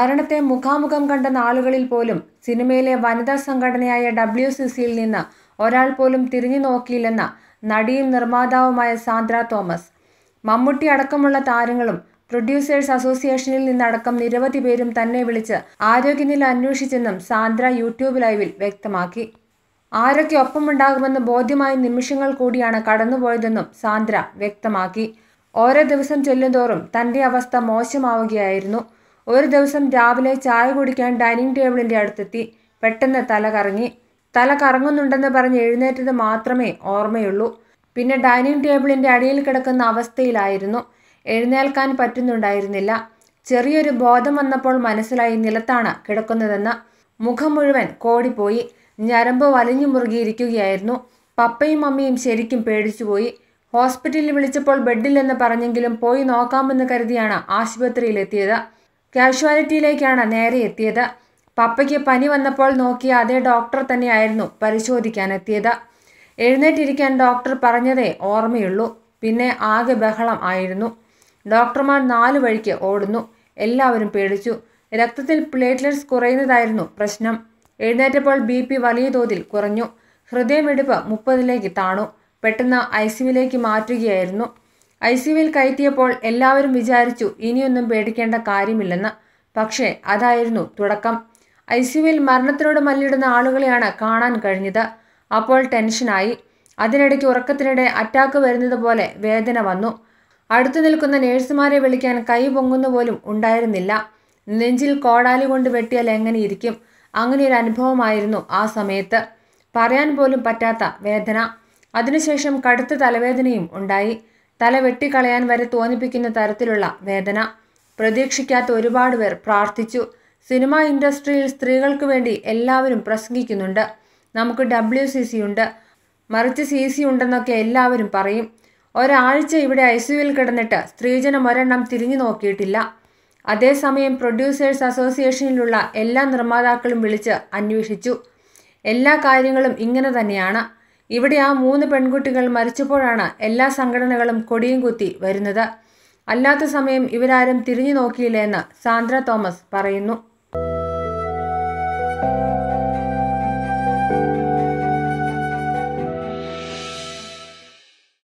മരണത്തെ മുഖാമുഖം കണ്ട നാളുകളിൽ പോലും സിനിമയിലെ വനിതാ സംഘടനയായ ഡബ്ല്യു സി സിയിൽ നിന്ന് ഒരാൾ പോലും തിരിഞ്ഞു നോക്കിയില്ലെന്ന നടിയും നിർമ്മാതാവുമായ സാന്ദ്ര തോമസ് മമ്മൂട്ടി അടക്കമുള്ള താരങ്ങളും പ്രൊഡ്യൂസേഴ്സ് അസോസിയേഷനിൽ നിന്നടക്കം നിരവധി പേരും തന്നെ വിളിച്ച് ആരോഗ്യനില അന്വേഷിച്ചെന്നും സാന്ദ്ര യൂട്യൂബ് ലൈവിൽ വ്യക്തമാക്കി ആരൊക്കെ ഒപ്പമുണ്ടാകുമെന്ന് ബോധ്യമായ നിമിഷങ്ങൾ കൂടിയാണ് കടന്നുപോയതെന്നും സാന്ദ്ര വ്യക്തമാക്കി ഓരോ ദിവസം ചെല്ലുന്തോറും തന്റെ അവസ്ഥ മോശമാവുകയായിരുന്നു ഒരു ദിവസം രാവിലെ ചായ കുടിക്കാൻ ഡൈനിങ് ടേബിളിന്റെ അടുത്തെത്തി പെട്ടെന്ന് തല കറങ്ങി തല കറങ്ങുന്നുണ്ടെന്ന് പറഞ്ഞ് എഴുന്നേറ്റത് മാത്രമേ ഓർമ്മയുള്ളൂ പിന്നെ ഡൈനിങ് ടേബിളിന്റെ അടിയിൽ കിടക്കുന്ന അവസ്ഥയിലായിരുന്നു എഴുന്നേൽക്കാൻ പറ്റുന്നുണ്ടായിരുന്നില്ല ചെറിയൊരു ബോധം വന്നപ്പോൾ മനസ്സിലായി നിലത്താണ് കിടക്കുന്നതെന്ന് മുഖം മുഴുവൻ കോടിപ്പോയി ഞരമ്പ് വലിഞ്ഞു മുറുകിയിരിക്കുകയായിരുന്നു പപ്പയും മമ്മിയും ശരിക്കും പേടിച്ചുപോയി ഹോസ്പിറ്റലിൽ വിളിച്ചപ്പോൾ ബെഡില്ലെന്ന് പറഞ്ഞെങ്കിലും പോയി നോക്കാമെന്ന് കരുതിയാണ് ആശുപത്രിയിലെത്തിയത് കാഷ്വാലിറ്റിയിലേക്കാണ് നേരെ എത്തിയത് പപ്പയ്ക്ക് പനി വന്നപ്പോൾ നോക്കിയ അതേ ഡോക്ടർ തന്നെയായിരുന്നു പരിശോധിക്കാനെത്തിയത് എഴുന്നേറ്റിരിക്കാൻ ഡോക്ടർ പറഞ്ഞതേ ഓർമ്മയുള്ളൂ പിന്നെ ആകെ ബഹളം ആയിരുന്നു ഡോക്ടർമാർ നാലു വഴിക്ക് ഓടുന്നു എല്ലാവരും പേടിച്ചു രക്തത്തിൽ പ്ലേറ്റ്ലെറ്റ്സ് കുറയുന്നതായിരുന്നു പ്രശ്നം എഴുന്നേറ്റപ്പോൾ ബി പി വലിയ തോതിൽ കുറഞ്ഞു ഹൃദയമിടിപ്പ് മുപ്പതിലേക്ക് താണു പെട്ടെന്ന് ഐ സിയുവിലേക്ക് മാറ്റുകയായിരുന്നു ഐ സിയുവിൽ കയറ്റിയപ്പോൾ എല്ലാവരും വിചാരിച്ചു ഇനിയൊന്നും പേടിക്കേണ്ട കാര്യമില്ലെന്ന് പക്ഷേ അതായിരുന്നു തുടക്കം ഐ സിയുവിൽ മരണത്തിനോട് മല്ലിടുന്ന ആളുകളെയാണ് കാണാൻ കഴിഞ്ഞത് അപ്പോൾ ടെൻഷനായി അതിനിടയ്ക്ക് ഉറക്കത്തിനിടെ അറ്റാക്ക് വരുന്നത് പോലെ വേദന വന്നു അടുത്തു നിൽക്കുന്ന നേഴ്സുമാരെ വിളിക്കാൻ കൈ പൊങ്ങുന്നു പോലും ഉണ്ടായിരുന്നില്ല നെഞ്ചിൽ കോടാലി കൊണ്ട് വെട്ടിയാൽ എങ്ങനെ ഇരിക്കും അങ്ങനെ ഒരു അനുഭവമായിരുന്നു ആ സമയത്ത് പറയാൻ പോലും പറ്റാത്ത വേദന അതിനുശേഷം കടുത്ത തലവേദനയും ഉണ്ടായി തല വെട്ടിക്കളയാൻ വരെ തോന്നിപ്പിക്കുന്ന തരത്തിലുള്ള വേദന പ്രതീക്ഷിക്കാത്ത ഒരുപാട് പേർ പ്രാർത്ഥിച്ചു സിനിമാ ഇൻഡസ്ട്രിയിൽ സ്ത്രീകൾക്ക് വേണ്ടി എല്ലാവരും പ്രസംഗിക്കുന്നുണ്ട് നമുക്ക് ഡബ്ല്യു സി സി ഉണ്ട് മറിച്ച് സി സി ഉണ്ടെന്നൊക്കെ എല്ലാവരും പറയും ഒരാഴ്ച ഇവിടെ ഐ സിയുവിൽ കിടന്നിട്ട് സ്ത്രീജനം ഒരെണ്ണം തിരിഞ്ഞു നോക്കിയിട്ടില്ല അതേസമയം പ്രൊഡ്യൂസേഴ്സ് അസോസിയേഷനിലുള്ള എല്ലാ നിർമ്മാതാക്കളും വിളിച്ച് അന്വേഷിച്ചു എല്ലാ കാര്യങ്ങളും ഇങ്ങനെ തന്നെയാണ് ഇവിടെ ആ മൂന്ന് പെൺകുട്ടികൾ മരിച്ചപ്പോഴാണ് എല്ലാ സംഘടനകളും കൊടിയും കുത്തി വരുന്നത് അല്ലാത്ത സമയം ഇവരാരും തിരിഞ്ഞു നോക്കിയില്ല എന്ന് സാന്ദ്ര തോമസ് പറയുന്നു